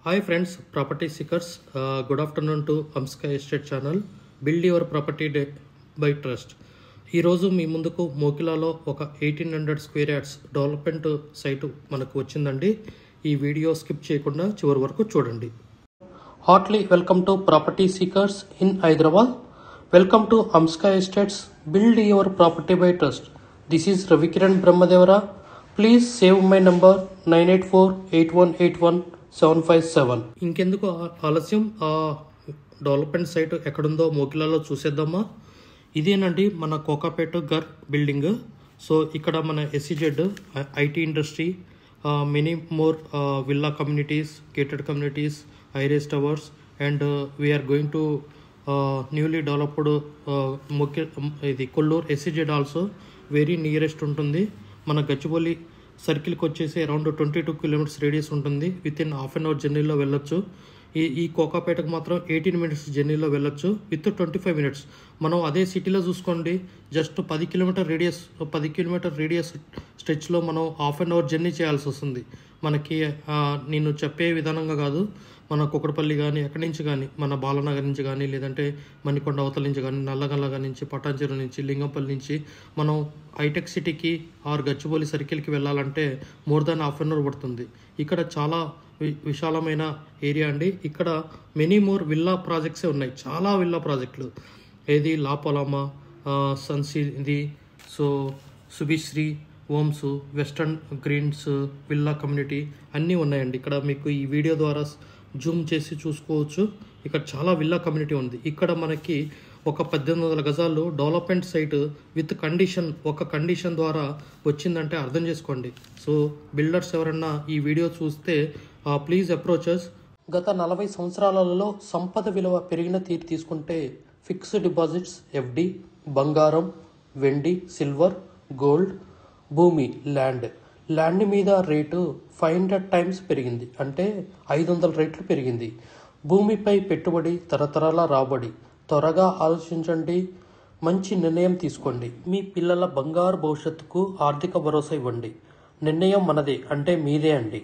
Hi friends property seekers good afternoon to Amska estate channel build your property day by trust ఈరోజు మీ ముందుకు మోకిలాలో ఒక eighteen hundred square yards development site మనకు వచ్చిందండి ఈ వీడియో స్కిప్ చేయకుండా చివరి వరకు చూడండి heartly welcome to property seekers in Hyderabad welcome to Amska estates build your property by trust this is Ravikiran Brahmadevara please save my number nine eight four eight one eight one seven five seven ఇంకెందుకు ఆ- ఆలస్యం ఆ development site ఎక్కడుందో మోకిలాలో చూసేద్దామా ఇదేనండి మన కోకాపేట గర్ building so ఇక్కడ మన SEZ IT industry many more villa communities gated communities ఐరేస్ towers and we're going to newly developed ముఖ్య ఇది Kollur SEZ also very nearest ఉంటుంది మన గచ్చిబౌలి సర్కిల్కి వచ్చేసి around twenty two kilometres radius ఉంటుంది within half an hour జర్నీలో వెళ్ళొచ్చు ఈ ఈ కోకాపేటకు మాత్రం ఎయిటీన్ మినిట్స్ జర్నీలో వెళ్ళొచ్చు విత్ ట్వంటీ ఫైవ్ మినిట్స్ మనం అదే సిటీలో చూసుకోండి జస్ట్ పది కిలోమీటర్ రేడియస్ పది కిలోమీటర్ రేడియస్ స్ట్రెచ్లో మనం హాఫ్ అన్ అవర్ జర్నీ చేయాల్సి వస్తుంది మనకి ఆ, నేను చెప్పే విధానంగా కాదు మన కుక్కడపల్లి కానీ ఎక్కడి నుంచి కానీ మన బాలనగర్ నుంచి కానీ లేదంటే మణికొండ అవతల నుంచి కానీ నల్లగల్లగా నుంచి పటాన్చెరు నుంచి లింగంపల్లి నుంచి మనం హైటెక్ సిటీకి ఆర్ గచ్చిబౌలి సర్కిల్కి వెళ్ళాలంటే more than half an hour పడుతుంది ఇక్కడ చాలా వి- విశాలమైన ఏరియా అండి ఇక్కడ మెనీ మోర్ విల్లా ప్రాజెక్ట్సే ఉన్నాయి చాలా విల్లా ప్రాజెక్టులు ఏది లాపోలామా సన్సి ఇది so Subhishree homes western greens villa community అన్నీ ఉన్నాయండి ఇక్కడ మీకు ఈ వీడియో ద్వారా జూమ్ చేసి చూసుకోవచ్చు ఇక్కడ చాలా విల్లా కమ్యూనిటీ ఉంది ఇక్కడ మనకి ఒక పద్దెనిమిది వందల గజాలు డెవలప్మెంట్ సైట్ విత్ కండిషన్ ఒక కండిషన్ ద్వారా వచ్చిందంటే అర్థం చేసుకోండి సో బిల్డర్స్ ఎవరన్నా ఈ వీడియో చూస్తే ప్లీజ్ అప్రోచస్ గత నలభై సంవత్సరాలలో సంపద విలువ పెరిగిన తీరు తీసుకుంటే ఫిక్స్డ్ డిపాజిట్స్ ఎఫ్డి బంగారం వెండి సిల్వర్ గోల్డ్ భూమి ల్యాండ్ ల్యాండ్ మీద రేటు ఫైవ్ హండ్రెడ్ టైమ్స్ పెరిగింది అంటే ఐదు వందల రెట్లు పెరిగింది భూమిపై పెట్టుబడి తరతరాల రాబడి త్వరగా ఆలోచించండి మంచి నిర్ణయం తీసుకోండి మీ పిల్లల బంగారు భవిష్యత్తుకు ఆర్థిక భరోసా ఇవ్వండి నిర్ణయం మనదే అంటే మీదే అండి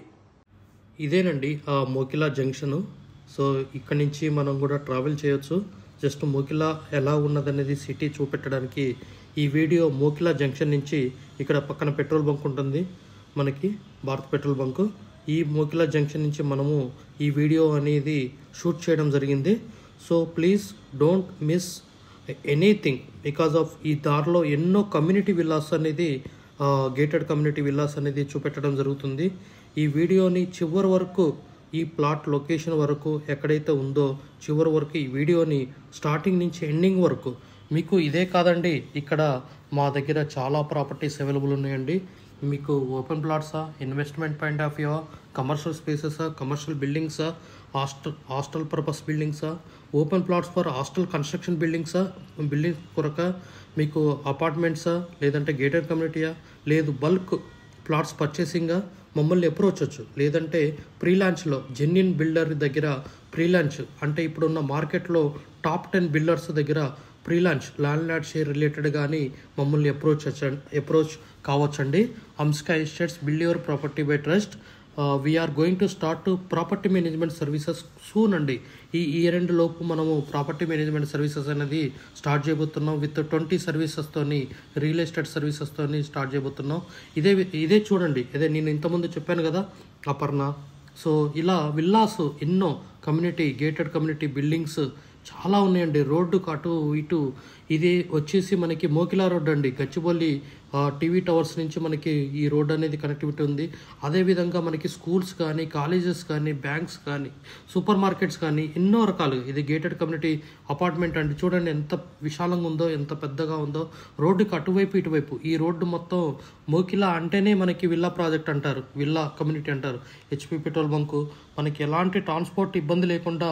ఇదేనండి ఆ మోకిలా జంక్షను సో ఇక్కడ నుంచి మనం కూడా ట్రావెల్ చేయొచ్చు జస్ట్ మోకిలా ఎలా ఉన్నదనేది సిటీ చూపెట్టడానికి ఈ వీడియో మోకిలా జంక్షన్ నుంచి ఇక్కడ పక్కన పెట్రోల్ బంక్ ఉంటుంది మనకి భారత్ పెట్రోల్ బంక్ ఈ మోకిలా జంక్షన్ నుంచి మనము ఈ వీడియో అనేది షూట్ చేయడం జరిగింది so please don't miss anything because of ఈ దారిలో ఎన్నో కమ్యూనిటీ విల్లాస్ అనేది గేటెడ్ కమ్యూనిటీ విల్లాస్ అనేది చూపెట్టడం జరుగుతుంది ఈ వీడియోని చివరి వరకు ఈ ప్లాట్ లొకేషన్ వరకు ఎక్కడైతే ఉందో చివరి వరకు ఈ వీడియోని స్టార్టింగ్ నుంచి ఎండింగ్ వరకు మీకు ఇదే కాదండి ఇక్కడ మా దగ్గర చాలా ప్రాపర్టీస్ అవైలబుల్ ఉన్నాయండి మీకు ఓపెన్ ప్లాట్సా investment point of view commercial స్పేసెసా కమర్షియల్ బిల్డింగ్సా హాస్టల్ హాస్టల్ పర్పస్ బిల్డింగ్సా open plots for hostel construction బిల్డింగ్సా బిల్డింగ్ కొరక మీకు అపార్ట్మెంట్సా లేదంటే గేటెడ్ కమ్యూనిటీయా లేదు బల్క్ ప్లాట్స్ పర్చేసింగా మమ్మల్ని అప్రోచ్ వచ్చు లేదంటే ప్రీ లాంచ్లో జెన్యున్ బిల్డర్ దగ్గర ప్రీ లాంచ్ అంటే ఇప్పుడున్న మార్కెట్లో టాప్ టెన్ బిల్డర్స్ దగ్గర ప్రీ లాంచ్ ల్యాండ్ లాడ్ షేర్ రిలేటెడ్ కానీ మమ్మల్ని అప్రోచ్ అప్రోచ్ కావచ్చండి Amska estates build your property by trust we are going to start property management services soon అండి ఈ ఇయర్ ఎండ్ లోపు మనము ప్రాపర్టీ మేనేజ్మెంట్ సర్వీసెస్ అనేది స్టార్ట్ చేయబోతున్నాం విత్ ట్వంటీ సర్వీసెస్తోని రియల్ ఎస్టేట్ సర్వీసెస్తోని స్టార్ట్ చేయబోతున్నాం ఇదే ఇదే చూడండి ఇదే నేను ఇంతకుముందు చెప్పాను కదా అపర్ణ సో ఇలా విల్లాస్ ఎన్నో కమ్యూనిటీ గేటెడ్ కమ్యూనిటీ బిల్డింగ్స్ చాలా ఉన్నాయండి రోడ్డుకు అటు ఇటు ఇది వచ్చేసి మనకి మోకిలా రోడ్ అండి గచ్చిబౌలి ఆ, టీవీ టవర్స్ నుంచి మనకి ఈ రోడ్ అనేది కనెక్టివిటీ ఉంది అదేవిధంగా మనకి స్కూల్స్ కానీ కాలేజెస్ కానీ బ్యాంక్స్ కానీ సూపర్ మార్కెట్స్ కానీ ఎన్నో రకాలు ఇది గేటెడ్ కమ్యూనిటీ అపార్ట్మెంట్ అండి చూడండి ఎంత విశాలంగా ఉందో ఎంత పెద్దగా ఉందో రోడ్డుకి అటువైపు ఇటువైపు ఈ రోడ్డు మొత్తం మోకిలా అంటేనే మనకి విల్లా ప్రాజెక్ట్ అంటారు విల్లా కమ్యూనిటీ అంటారు హెచ్పి పెట్రోల్ బంకు మనకి ఎలాంటి ట్రాన్స్పోర్ట్ ఇబ్బంది లేకుండా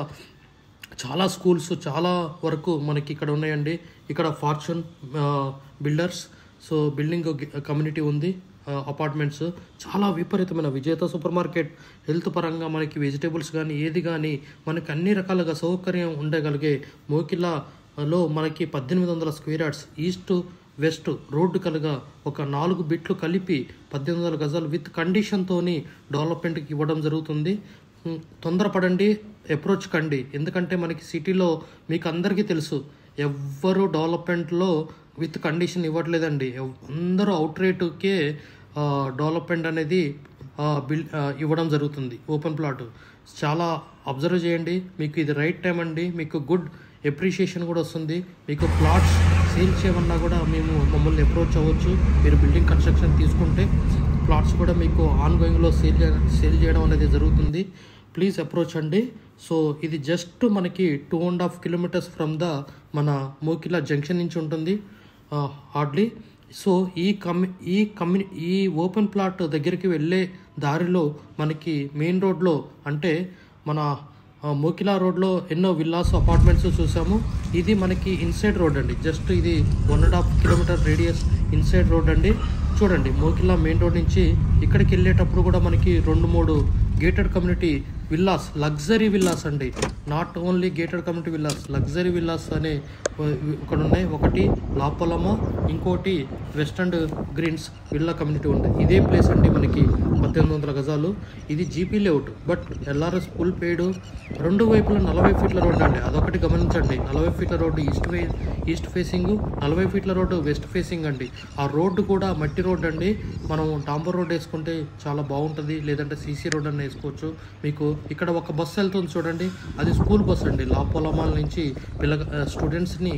చాలా స్కూల్స్ చాలా వరకు మనకి ఇక్కడ ఉన్నాయండి ఇక్కడ fortune builders so building community ఉంది అపార్ట్మెంట్స్ చాలా విపరీతమైన విజేత సూపర్ మార్కెట్ హెల్త్ పరంగా మనకి వెజిటేబుల్స్ కానీ ఏది కానీ మనకి అన్ని రకాలుగా సౌకర్యం ఉండగలిగే మోకిలాలో మనకి పద్దెనిమిది వందల square yards east west road కలగా ఒక నాలుగు బిట్లు కలిపి పద్దెనిమిది వందల గజాలు విత్ కండిషన్తోని డెవలప్మెంట్కి ఇవ్వడం జరుగుతుంది ఉమ్, తొందరపడండి అప్రోచ్ కండి ఎందుకంటే మనకి సిటీలో మీకు అందరికీ తెలుసు ఎవ్వరు డెవలప్మెంట్లో విత్ కండిషన్ ఇవ్వట్లేదండి ఎవ్- అందరూ అవుట్ రేటుకే డెవలప్మెంట్ అనేది ఆ, బిల్ ఆ, ఇవ్వడం జరుగుతుంది ఓపెన్ ప్లాట్ చాలా అబ్జర్వ్ చేయండి మీకు ఇది రైట్ టైం అండి మీకు గుడ్ ఎప్రిషియేషన్ కూడా వస్తుంది మీకు ప్లాట్స్ సేల్ చేయమన్నా కూడా మేము మమ్మల్ని అప్రోచ్ అవ్వచ్చు మీరు బిల్డింగ్ కన్స్ట్రక్షన్ తీసుకుంటే ప్లాట్స్ కూడా మీకు ఆన్ గోయింగ్లో సేల్ సేల్ చేయడం అనేది జరుగుతుంది ప్లీజ్ అప్రోచ్ అండి సో ఇది జస్ట్ మనకి two and half kilometres from the మన మోకిలా జంక్షన్ నుంచి ఉంటుంది హార్డ్లీ సో ఈ కమ్యూ ఈ కమ్యూ ఈ ఓపెన్ ప్లాట్ దగ్గరికి వెళ్ళే దారిలో మనకి మెయిన్ రోడ్లో అంటే మన ఆ, మోకిలా రోడ్లో ఎన్నో విల్లాస్ అపార్ట్మెంట్స్ చూసాము ఇది మనకి ఇన్సైడ్ రోడ్ అండి జస్ట్ ఇది one and half kilometre radius inside road అండి చూడండి మోకిలా మెయిన్ రోడ్ నుంచి ఇక్కడికి వెళ్ళేటప్పుడు కూడా మనకి రెండు మూడు gated community villas luxury villas అండి not only gated community villas luxury villas అనే ఇక్కడ ఉన్నాయి ఒకటి లాపొలమ ఇంకోటి వెస్టర్న్ గ్రీన్స్ విల్లా కమ్యూనిటీ ఉంది ఇదే ప్లేస్ అండి మనకి పద్దెనిమిది వందల గజాలు ఇది GP layout but LRS full paid రెండు వైపులా నలభై ఫీట్ల రోడ్డు అండి అదొకటి గమనించండి నలభై ఫీట్ల road east way east facing నలభై ఫీట్ల రోడ్డు వెస్ట్ ఫేసింగ్ అండి ఆ రోడ్డు కూడా మట్టి రోడ్డు అండి మనం డాంబర్ రోడ్ వేసుకుంటే చాలా బాగుంటుంది లేదంటే సీసీ రోడ్ అని వేసుకోవచ్చు మీకు ఇక్కడ ఒక బస్సు వెళ్తుంది చూడండి అది స్కూల్ బస్ అండి లాపోలమాల నుంచి పిల్ల స్టూడెంట్స్ని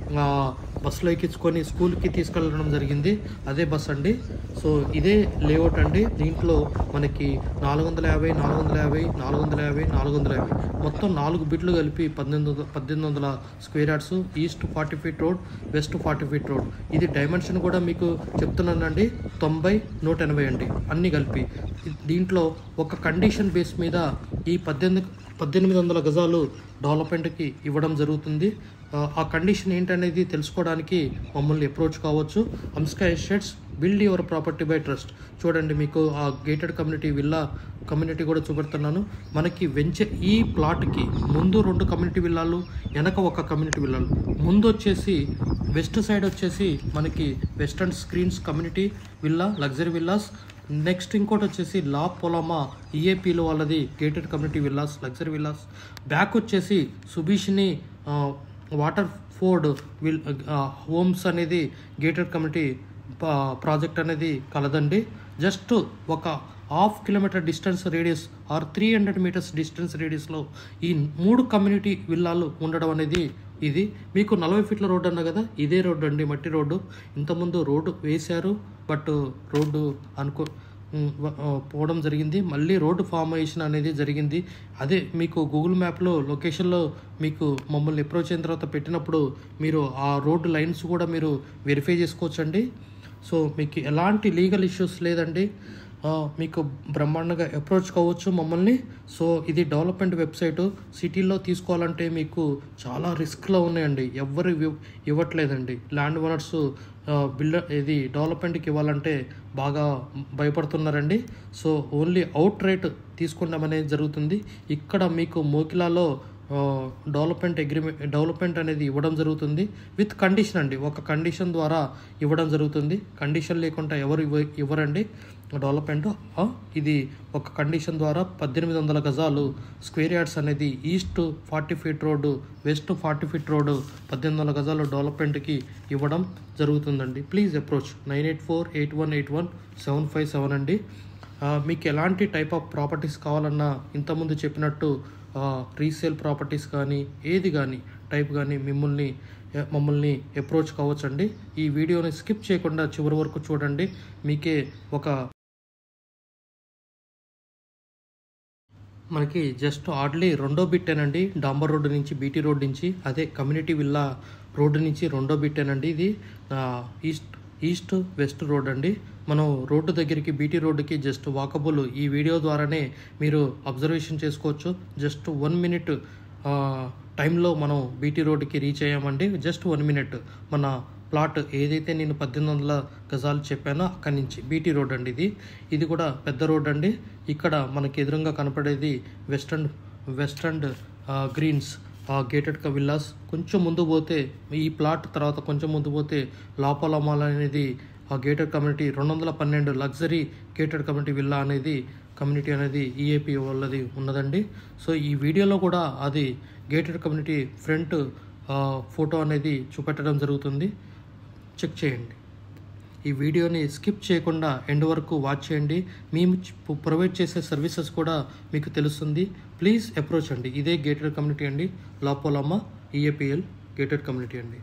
బస్సులో ఎక్కించుకొని స్కూల్కి తీసుకెళ్ళడం జరిగింది అదే బస్ అండి సో ఇదే లేఅవుట్ అండి దీంట్లో మనకి నాలుగు వందల యాభై నాలుగు వందల యాభై నాలుగు వందల యాభై నాలుగు వందల యాభై మొత్తం నాలుగు బిట్లు కలిపి పద్దెనిమిది వందల పద్దెనిమిది వందల square yards east forty feet road west forty feet road ఇది డైమెన్షన్ కూడా మీకు చెప్తున్నానండి తొంభై నూట ఎనభై అండి అన్నీ కలిపి దీంట్లో ఒక కండిషన్ బేస్ మీద ఈ పద్దెనిమిది పద్దెనిమిది వందల గజాలు డెవలప్మెంట్కి ఇవ్వడం జరుగుతుంది ఆ, ఆ కండిషన్ ఏంటనేది తెలుసుకోవడానికి మమ్మల్ని అప్రోచ్ కావచ్చు Amska estates build your property by trust చూడండి మీకు ఆ గేటెడ్ కమ్యూనిటీ విల్లా కమ్యూనిటీ కూడా చూపెడుతున్నాను మనకి వెంచ ఈ ప్లాట్కి ముందు రెండు కమ్యూనిటీ విల్లాలు వెనక ఒక కమ్యూనిటీ విల్లాలు ముందు వచ్చేసి వెస్ట్ సైడ్ వచ్చేసి మనకి western screens community villa luxury villas next ఇంకోటి వచ్చేసి లా పొలమా ఈఏపీలో వాళ్ళది gated community villas luxury villas back వచ్చేసి సుబీష్ని ఆ, వాటర్ ఫోర్డ్ విల్ ఆ, హోమ్స్ అనేది గేటెడ్ కమ్యూనిటీ పా- ప్రాజెక్ట్ అనేది కలదండి జస్ట్ ఒక half kilometre distance radius or three hundred metres distance రేడియస్లో ఈ మూడు కమ్యూనిటీ విల్లాలు ఉండడం అనేది ఇది మీకు నలభై ఫీట్ల రోడ్డు అన్న కదా ఇదే రోడ్డు అండి మట్టి రోడ్డు ఇంతకుముందు రోడ్డు వేశారు బట్ రోడ్డు అనుకో ఉమ్, వ- ఆ, పోవడం జరిగింది మళ్ళీ రోడ్డు ఫార్మేషన్ అనేది జరిగింది అదే మీకు గూగుల్ మ్యాప్లో లొకేషన్లో మీకు మమ్మల్ని అప్రోచ్ అయిన తర్వాత పెట్టినప్పుడు మీరు ఆ రోడ్డు లైన్స్ కూడా మీరు వెరిఫై చేసుకోవచ్చండి సో మీకు ఎలాంటి లీగల్ ఇష్యూస్ లేదండి ఆ, మీకు బ్రహ్మాండంగా అప్రోచ్ కావచ్చు మమ్మల్ని సో ఇది డెవలప్మెంట్ వెబ్సైట్ సిటీలో తీసుకోవాలంటే మీకు చాలా రిస్క్లో ఉన్నాయండి ఎవ్వరు ఇవ్వ- ఇవ్వట్లేదండి ల్యాండ్ ఓనర్స్ బిల్డర్ ఇది డెవలప్మెంట్కి ఇవ్వాలంటే బాగా భయపడుతున్నారండి సో ఓన్లీ అవుట్ రేట్ తీసుకుంటాం అనేది జరుగుతుంది ఇక్కడ మీకు మోకిలాలో ఆ, డెవలప్మెంట్ అగ్రిమెంట్ డెవలప్మెంట్ అనేది ఇవ్వడం జరుగుతుంది విత్ కండిషన్ అండి ఒక కండిషన్ ద్వారా ఇవ్వడం జరుగుతుంది కండిషన్ లేకుండా ఎవరు ఇవ్వ ఇవ్వరండి డెవలప్మెంట్ ఆ, ఇది ఒక కండిషన్ ద్వారా పద్దెనిమిది వందల గజాలు స్క్వేర్ యార్డ్స్ అనేది east forty feet road west forty feet road పద్దెనిమిది వందల గజాలు డెవలప్మెంట్కి ఇవ్వడం జరుగుతుందండి please approach nine eight four eight one eight one seven five seven అండి ఆ, మీకు ఎలాంటి టైప్ ఆఫ్ ప్రాపర్టీస్ కావాలన్నా ఇంతకుముందు చెప్పినట్టు రీసేల్ ప్రాపర్టీస్ కానీ ఏది కానీ టైప్ కానీ మిమ్మల్ని ఎ- మమ్మల్ని అప్రోచ్ కావచ్చండి ఈ వీడియోని స్కిప్ చేయకుండా చివరి వరకు చూడండి మీకే ఒక మనకి జస్ట్ ఆర్డ్లీ రెండో బిట్టేనండి డాంబర్ రోడ్డు నుంచి బీటీ రోడ్ నుంచి అదే కమ్యూనిటీ విల్లా రోడ్డు నుంచి రెండో బిట్టేనండి ఇది ఆ, ఈస్ట్ ఈస్ట్ వెస్ట్ రోడ్ అండి మనం రోడ్డు దగ్గరికి బీటీ రోడ్డుకి జస్ట్ వాకబుల్ ఈ వీడియో ద్వారానే మీరు అబ్జర్వేషన్ చేసుకోవచ్చు జస్ట్ వన్ మినిట్ టైంలో మనం బీటీ రోడ్డుకి రీచ్ అయ్యామండి జస్ట్ వన్ మినిట్ మన ప్లాట్ ఏదైతే నేను పద్దెనిమిది వందల గజాలు చెప్పానో అక్కడి నుంచి బీటీ రోడ్ అండి ఇది ఇది కూడా పెద్ద రోడ్ అండి ఇక్కడ మనకి ఎదురుగా కనపడేది western western greens gated villas కొంచెం ముందు పోతే ఈ ప్లాట్ తర్వాత కొంచెం ముందు పోతే లోపల మాల్ అనేది ఆ గేటెడ్ కమ్యూనిటీ రెండు వందల పన్నెండు లగ్జరీ గేటెడ్ కమ్యూనిటీ విల్లా అనేది కమ్యూనిటీ అనేది ఈఏపీ వాళ్ళది ఉన్నదండి సో ఈ వీడియోలో కూడా అది గేటెడ్ కమ్యూనిటీ ఫ్రంట్ ఫోటో అనేది చూపెట్టడం జరుగుతుంది చెక్ చేయండి ఈ వీడియోని స్కిప్ చేయకుండా ఎండ్ వరకు వాచ్ చేయండి మేము చ- ప్రొవైడ్ చేసే సర్వీసెస్ కూడా మీకు తెలుస్తుంది ప్లీజ్ అప్రోచ్ అండి ఇదే గేటెడ్ కమ్యూనిటీ అండి లాపోలమ్మ ఈఏపిఎల్ గేటెడ్ కమ్యూనిటీ అండి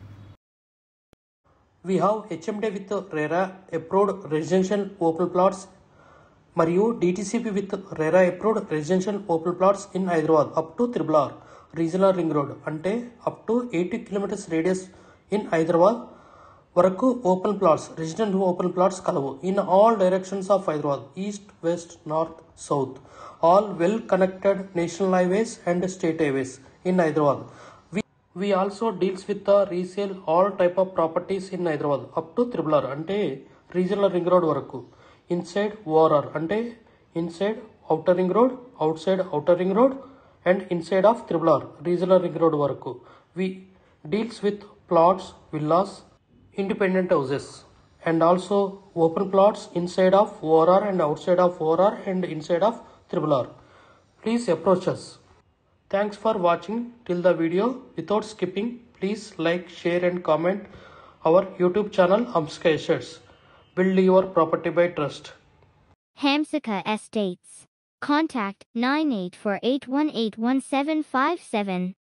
we have HMDA with RERA approved residential open plots మరియు DTCP with RERA approved residential open plots in Hyderabad up to triple R regional ring road అంటే up to eighty kilometres radius in Hyderabad వరకు open plots resident open plots కలవు in all directions of Hyderabad east west north south all well connected national highways and state highways in Hyderabad we also deals with the resale all type of properties in Hyderabad up to triple R అంటే regional ring road వరకు inside ORR అంటే inside outer ring road outside outer ring road and inside of triple R regional ring road వరకు we deals with plots villas independent houses and also open plots inside of ORR and outside of ORR and inside of Triple R. Please approach us. Thanks for watching till the video. Without skipping, please like, share and comment our YouTube channel Amska Assets. Build your property by trust. Hamsika Estates. Contact 9848181757.